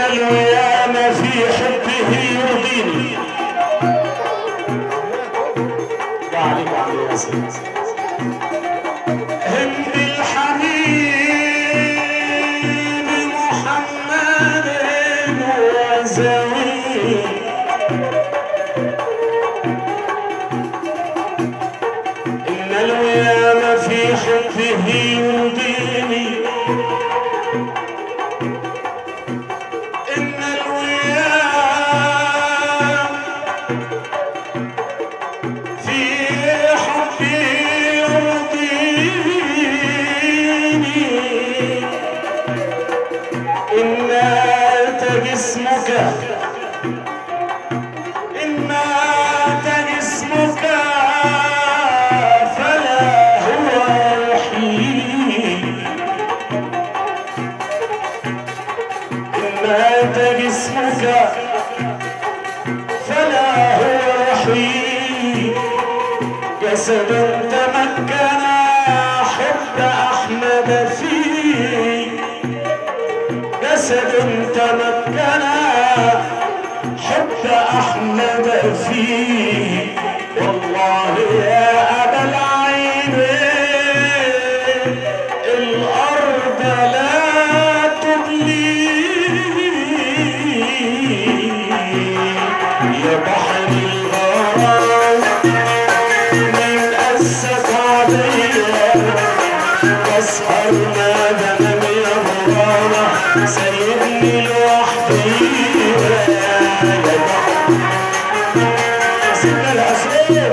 الويام في حبه يرضيني ده عليك يا عم ياسر هند الحبيب محمد وزوي إن الويام في حبه يرضيني إن الويام في حبي يرضيني إن مات جسمك إن مات جسمك فلا هو يحيي إن مات جسمك فلا هو يحيي جسد تمكن حب أحمد فيه جسد تمكن حب أحمد فيه والله يا أبا العينين الأرض لا تبلي يا بحر الغرام من أسس عليا أسهر ما دام يا غرامة سيبني لوحدي يا بحر سيبنا الأسئلة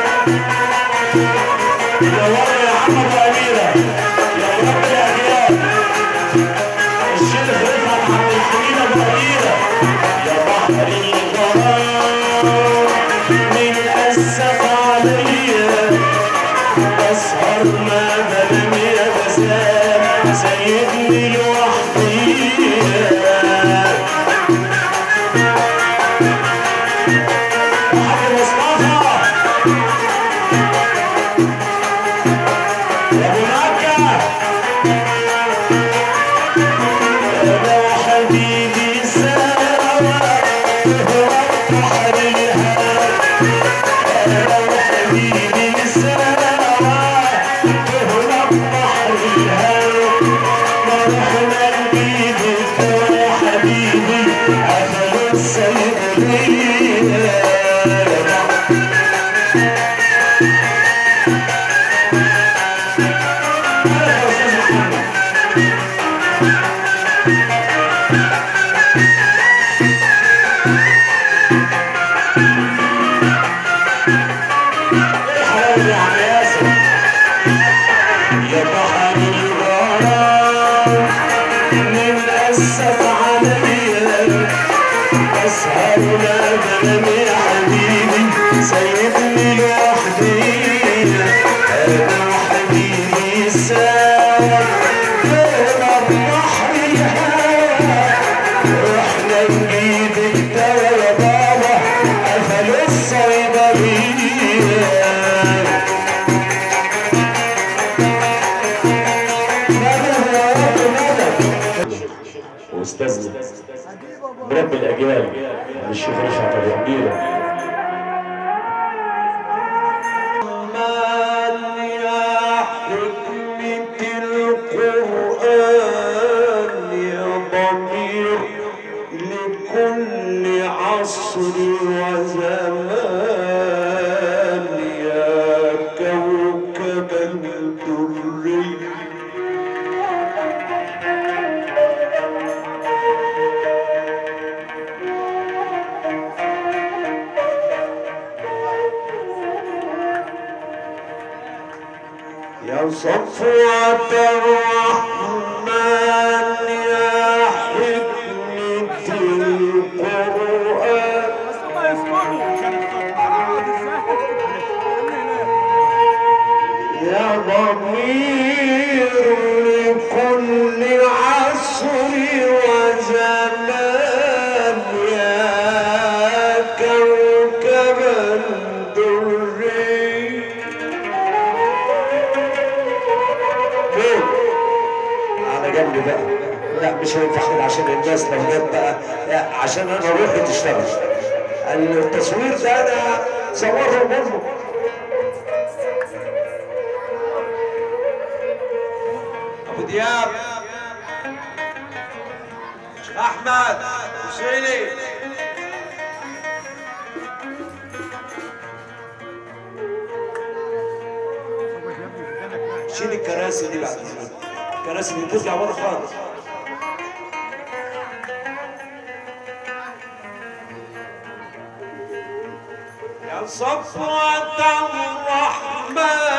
يا ورا يا عم أبو أميرة يا رب الأجيال الشيخ رفعت عبد الحميد أبو أميرة يا بحر الغرام من أسف عليا أسهر ما بنام يا بسام سيبني لوحدي محمد مصطفى يا ابو مكة أنا وحبيبي سوا بحر الهوى أنا وحبيبي سوا تهرب بحر الهوى ما رحنا نجيب يا حبيبي أخذ السيد ليا يا أستاذ محمد حاول يا عم ياسر يا بحر الغرام من أسف عليا أسهر لا بنام يا حبيبي سيبني لوحدي أنا وحبيبي سوا فوق بحر الهوى رحنا نجيب الدوا يا بابا قفلوا الصيدلية واستاذنا برب الاجيال الشيخ رفعت ابو اميره يا حكمة القرآن يا ضمير لكل عصر وزمان يا كوكب الدري يا صفوة الرحمن يا حكمة القرآن ما يسكتوا عشان الصوت يا ضمير لكل عصر وزمان يا كوكبا دري واحد عشان الناس لو جت بقى لا، عشان انا روحي تشتغل التصوير ده انا صوره منه ابو دياب شيخ احمد حسيني شيل الكراسي دي بعد اذنك الكراسي دي تطلع بره خالص يا صفوة الرحمن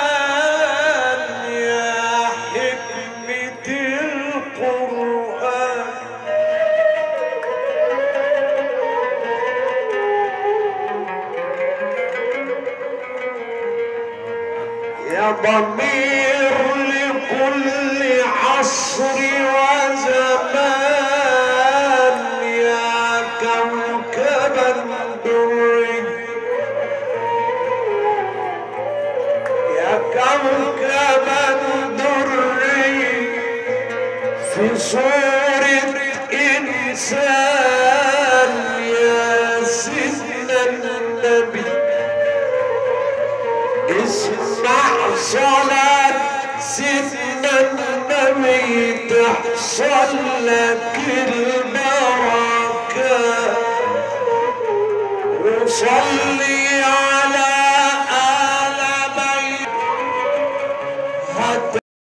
يا حكمة القرآن يا ضمير لكل عصر وزمان يا كوكبا دري يا كوكبا دري في صورة إنسان يا سيدنا النبي اسمع صلاة سيدنا النبي تحصل لك البركة وصلي